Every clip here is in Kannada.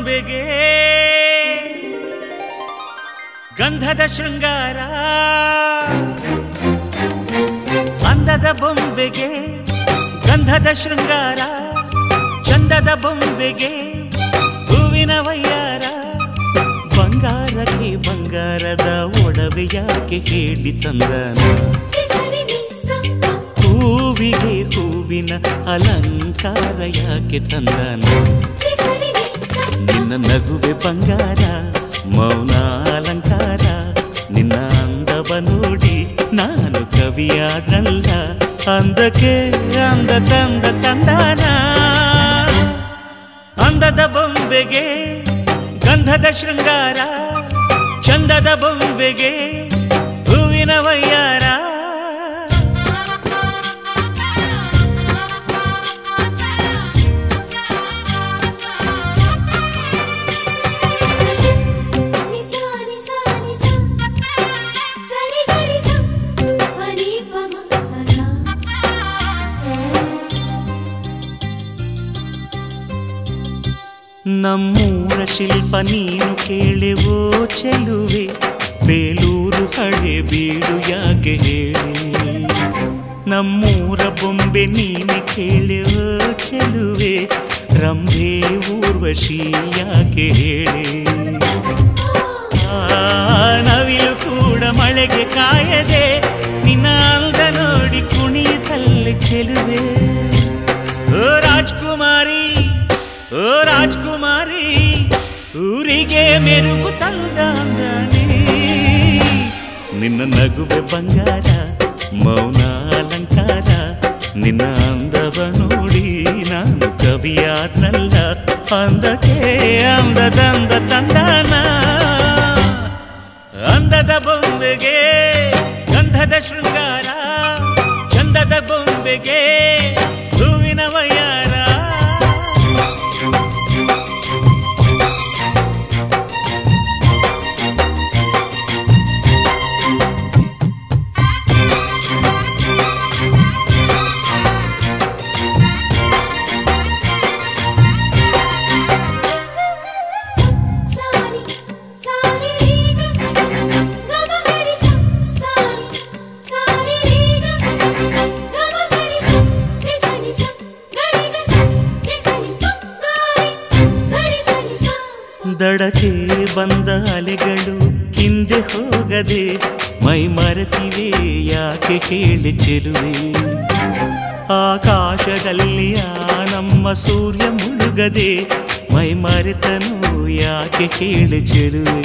ಬೊಂಬೆಗೆ ಗಂಧದ ಶೃಂಗಾರ ಅಂದದ ಬೊಂಬೆಗೆ ಗಂಧದ ಶೃಂಗಾರ ಚಂದದ ಬೊಂಬೆಗೆ ಹೂವಿನ ವಯ್ಯಾರ ಬಂಗಾರಕ್ಕೆ ಬಂಗಾರದ ಒಡವೆ ಯಾಕೆ ಹೇಳಿ ತಂದನ ಹೂವಿಗೆ ಹೂವಿನ ಅಲಂಕಾರ ಯಾಕೆ ತಂದನ ನಿನ್ನ ನಗುವೆ ಬಂಗಾರ ಮೌನ ಅಲಂಕಾರ ನಿನ್ನ ಅಂದವ ನೋಡಿ ನಾನು ಕವಿಯಾದಲ್ಲ ಅಂದಕ್ಕೆ ಅಂದ ತಂದ ತಂದಾನ ಅಂದದ ಬೊಂಬೆಗೆ ಗಂಧದ ಶೃಂಗಾರ ಚಂದದ ಬೊಂಬೆಗೆ ಹೂವಿನ ವಯ್ಯಾರ ನಮ್ಮೂರ ಶಿಲ್ಪ ನೀನು ಕೇಳೆವೋ ಚೆಲುವೆ ಬೇಲೂರು ಹಳೆ ಬೀಡು ಯಾಕೆ ಹೇಳಿ ನಮ್ಮೂರ ಬೊಂಬೆ ನೀನೆ ಕೇಳೆವೋ ಚೆಲುವೆ ರಂಭೆ ಊರ್ವಶಿ ಯಾಕೆ ಹೇಳಿ ಆ ನವಿಲು ಕೂಡ ಮಳೆಗೆ ಕಾಯದೆ ನಿನ್ನ ಅಂದ ನೋಡಿ ಕುಣಿಯುತ್ತಲ್ಲಿ ಚೆಲುವೆ ಓ ರಾಜ್ಕುಮಾರಿ ಓ ರಾಜ್ಕುಮಾರಿ ಊರಿಗೆ ಮೆರುಗು ತಂದಾನೆ ನಿನ್ನ ನಗುವೆ ಬಂಗಾರ ಮೌನ ಅಲಂಕಾರ ನಿನ್ನ ಅಂದವ ನೋಡಿ ನಾನು ಕವಿಯಾದ್ನಲ್ಲ ಅಂದಕ್ಕೆ ಅಂದದಂದ ತಂದಾನ ಅಂದದ ಬೊಂಬೆಗೆ ಗಂಧದ ಶೃಂಗಾರ ಚಂದದ ಬೊಂಬೆಗೆ ಹೂವಿನ ವಯ್ಯಾರ ದಡಕ್ಕೆ ಬಂದ ಅಲೆಗಳು ಹಿಂದೆ ಹೋಗದೆ ಮೈ ಮರೆತಿವೆ ಯಾಕೆ ಕೇಳಿ ಚೆಲುವೆ ಆಕಾಶದಲ್ಲಿ ಆ ನಮ್ಮ ಸೂರ್ಯ ಮುಳುಗದೆ ಮೈ ಮರೆತನು ಯಾಕೆ ಕೇಳಿ ಚೆಲುವೆ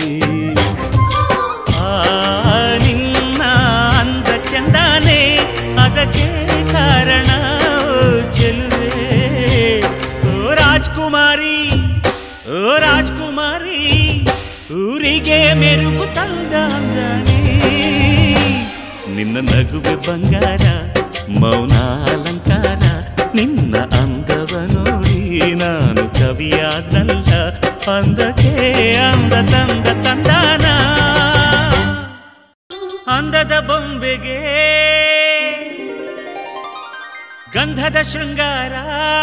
ಆ ನಿನ್ನ ಅಂದ ಚಂದಾನೆ ಅದಕ್ಕೆ ಕಾರಣ ಓ ಚೆಲುವೆ ಓ ರಾಜ್ಕುಮಾರಿ ಓ ರಾಜ್ಕುಮಾರಿ ಊರಿಗೆ ಮೆರುಗು ತಂದಾನೆ ನಿನ್ನ ನಗುವೆ ಬಂಗಾರ ಮೌನ ಅಲಂಕಾರ ನಿನ್ನ ಅಂದವ ನೋಡಿ ನಾನು ಕವಿಯಾದಲ್ಲ ಅಂದಕ್ಕೆ ಅಂದ ತಂದ ತಂದಾನ ಅಂದದ ಬೊಂಬೆಗೆ ಗಂಧದ ಶೃಂಗಾರ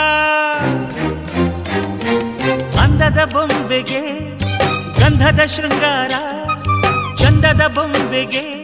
ಅಂದದ ಬೊಂಬೆಗೆ ಗಂಧದ ಶೃಂಗಾರ ಚಂದದ ಬೊಂಬೆಗೆ